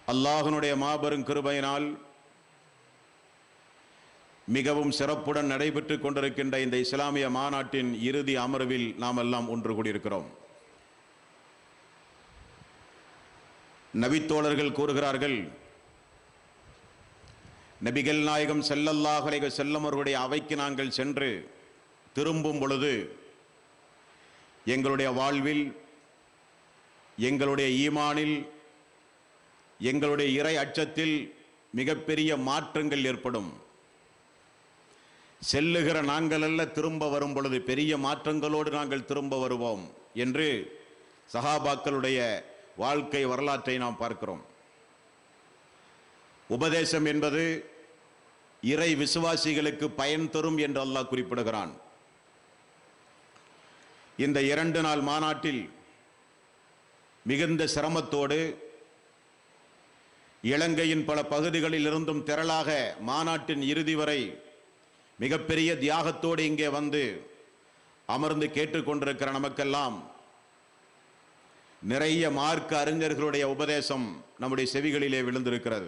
அல்லாஹனுடைய மாபெரும் கிருபையினால் மிகவும் சிறப்புடன் நடைபெற்றுக் கொண்டிருக்கின்ற இந்த இஸ்லாமிய மாநாட்டின் இறுதி அமர்வில் நாம் எல்லாம் ஒன்று கூடியிருக்கிறோம் நபித்தோழர்கள் கூறுகிறார்கள் நபிகள் நாயகம் செல்லல்லாஹ் அலைஹி செல்லம் அவர்களுடைய அவைக்கு நாங்கள் சென்று திரும்பும் பொழுது எங்களுடைய வாழ்வில் எங்களுடைய ஈமானில் எங்களுடைய இறை அச்சத்தில் மிகப்பெரிய மாற்றங்கள் ஏற்படும் செல்லுகிற நாங்கள் அல்ல திரும்ப வரும் பொழுது பெரிய மாற்றங்களோடு நாங்கள் திரும்ப வருவோம் என்று சஹாபாக்களுடைய வாழ்க்கை வரலாற்றை நாம் பார்க்கிறோம் உபதேசம் என்பது இறை விசுவாசிகளுக்கு பயன் தரும் என்று அல்லாஹ் குறிப்பிடுகிறான் இந்த இரண்டு நாள் மாநாட்டில் மிகுந்த சிரமத்தோடு இலங்கையின் பல பகுதிகளில் இருந்தும் திரளாக மாநாட்டின் இறுதி வரை மிகப்பெரிய தியாகத்தோடு இங்கே வந்து அமர்ந்து கேட்டுக்கொண்டிருக்கிற நமக்கெல்லாம் நிறைய மார்க்க அறிஞர்களுடைய உபதேசம் நம்முடைய செவிகளிலே விழுந்திருக்கிறது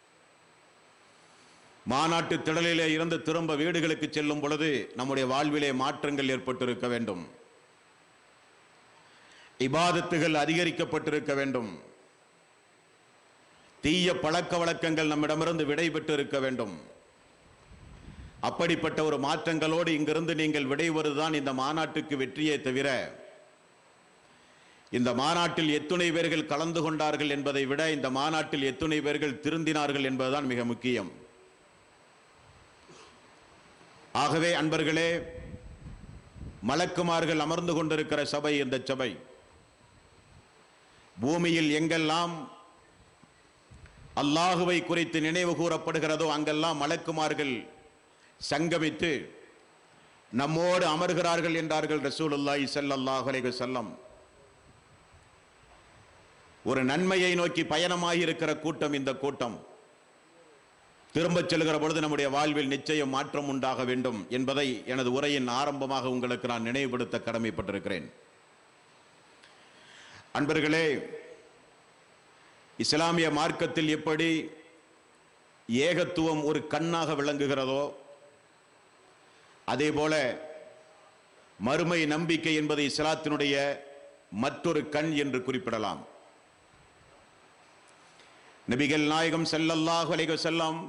மாநாட்டு திடலிலே இருந்து திரும்ப வீடுகளுக்கு செல்லும் பொழுது நம்முடைய வாழ்விலே மாற்றங்கள் ஏற்பட்டிருக்க வேண்டும் இபாதத்துகள் அதிகரிக்கப்பட்டிருக்க வேண்டும் தீய பழக்க வழக்கங்கள் நம்மிடமிருந்து விடைபெற்று இருக்க வேண்டும் அப்படிப்பட்ட ஒரு மாற்றங்களோடு இங்கிருந்து நீங்கள் விடைவருதான் இந்த மாநாட்டுக்கு வெற்றியே தவிர இந்த மாநாட்டில் எத்துணை பேர்கள் கலந்து கொண்டார்கள் என்பதை விட இந்த மாநாட்டில் எத்துணை பேர்கள் திருந்தினார்கள் என்பதுதான் மிக முக்கியம் ஆகவே அன்பர்களே மலக்குமார்கள் அமர்ந்து கொண்டிருக்கிற சபை இந்த சபை பூமியில் எங்கெல்லாம் அல்லாஹுவை குறித்து நினைவு கூறப்படுகிறதோ அங்கெல்லாம் மலக்குமார்கள் சங்கமித்து நம்மோடு அமர்கிறார்கள் என்றார்கள் ரசூலுல்லாஹி ஸல்லல்லாஹு அலைஹி வஸல்லம் ஒரு நன்மையை நோக்கி பயணமாகி இருக்கிற கூட்டம் இந்த கூட்டம் திரும்பச் செல்கிற பொழுது நம்முடைய வாழ்வில் நிச்சயம் மாற்றம் உண்டாக வேண்டும் என்பதை எனது உரையின் ஆரம்பமாக உங்களுக்கு நான் நினைவுபடுத்த கடமைப்பட்டிருக்கிறேன் அன்பர்களே இஸ்லாமிய மார்க்கத்தில் எப்படி ஏகத்துவம் ஒரு கண்ணாக விளங்குகிறதோ அதே போல மறுமை நம்பிக்கை என்பது இஸ்லாத்தினுடைய மற்றொரு கண் என்று குறிப்பிடலாம் நபிகள் நாயகம் ஸல்லல்லாஹு அலைஹி வஸல்லம்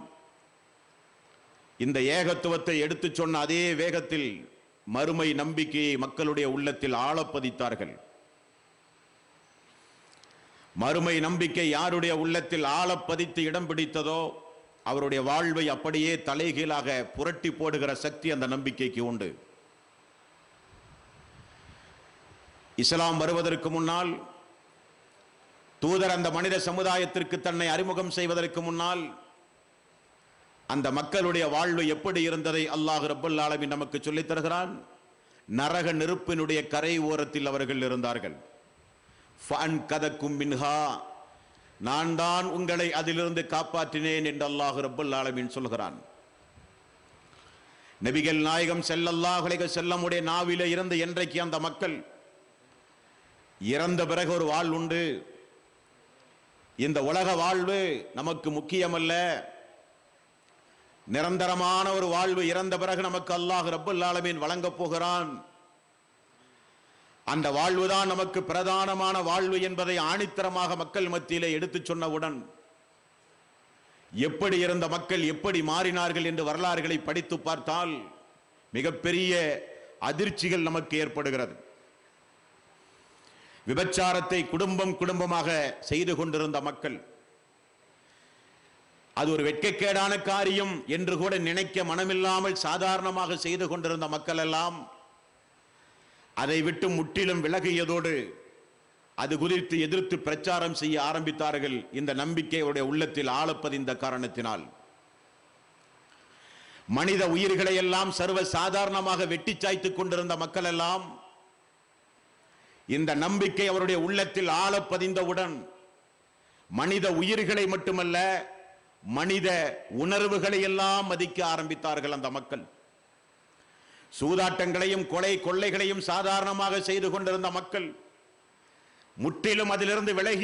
இந்த ஏகத்துவத்தை எடுத்துச் சொன்ன அதே வேகத்தில் மறுமை நம்பிக்கையை மக்களுடைய உள்ளத்தில் ஆழப்பதித்தார்கள் மறுமை நம்பிக்கை யாருடைய உள்ளத்தில் ஆழப்பதித்து இடம் பிடித்ததோ அவருடைய வாழ்வை அப்படியே தலைகீழாக புரட்டி போடுகிற சக்தி அந்த நம்பிக்கைக்கு உண்டு இஸ்லாம் வருவதற்கு முன்னால் தூதர் அந்த மனித சமுதாயத்திற்கு தன்னை அறிமுகம் செய்வதற்கு முன்னால் அந்த மக்களுடைய வாழ்வு எப்படி இருந்ததை அல்லாஹ் ரப்பல் ஆலமீன் நமக்கு சொல்லித் தருகிறான் நரக நெருப்பினுடைய கரை ஓரத்தில் அவர்கள் இருந்தார்கள் ஃபன் கதக்கும் மின்ஹா நான் தான் உங்களை அதிலிருந்து காப்பாற்றினேன் என்று அல்லாஹ் ரப்பல் ஆலமீன் சொல்கிறான் நபிகள் நாயகம் செல்லல்லாஹ் அலைஹி செல்லமுடைய நாவிலே இருந்து என்றைக்கு அந்த மக்கள் இறந்த பிறகு ஒரு வாழ் உண்டு இந்த உலக வாழ்வு நமக்கு முக்கியமல்ல நிரந்தரமான ஒரு வாழ்வு இறந்த பிறகு நமக்கு அல்லாஹ் ரப்பல் ஆலமீன் வழங்கப் போகிறான் அந்த வாழ்வுதான் நமக்கு பிரதானமான வாழ்வு என்பதை ஆணித்தரமாக மக்கள் மத்தியிலே எடுத்துச் சொன்னவுடன் எப்படி இருந்த மக்கள் எப்படி மாறினார்கள் என்று வரலாறுகளை படித்து பார்த்தால் மிகப்பெரிய அதிர்ச்சிகள் நமக்கு ஏற்படுகிறது விபச்சாரத்தை குடும்பம் குடும்பமாக செய்து கொண்டிருந்த மக்கள் அது ஒரு வெட்கக்கேடான காரியம் என்று கூட நினைக்க மனமில்லாமல் சாதாரணமாக செய்து கொண்டிருந்த மக்கள் எல்லாம் அதை விட்டு முற்றிலும் விலகியதோடு அது குறித்து எதிர்த்து பிரச்சாரம் செய்ய ஆரம்பித்தார்கள் இந்த நம்பிக்கையுடைய உள்ளத்தில் ஆளப்பதிந்த காரணத்தினால் மனித உயிர்களை எல்லாம் சர்வ சாதாரணமாக வெட்டி சாய்த்துக் கொண்டிருந்த மக்கள் எல்லாம் இந்த நம்பிக்கை அவருடைய உள்ளத்தில் ஆழப்பதிந்தவுடன் மனித உயிர்களை மட்டுமல்ல மனித உணர்வுகளை எல்லாம் மதிக்க ஆரம்பித்தார்கள் அந்த மக்கள் சூதாட்டங்களையும் கொலை கொள்ளைகளையும் சாதாரணமாக செய்து கொண்டிருந்த மக்கள் முற்றிலும் அதிலிருந்து விலகி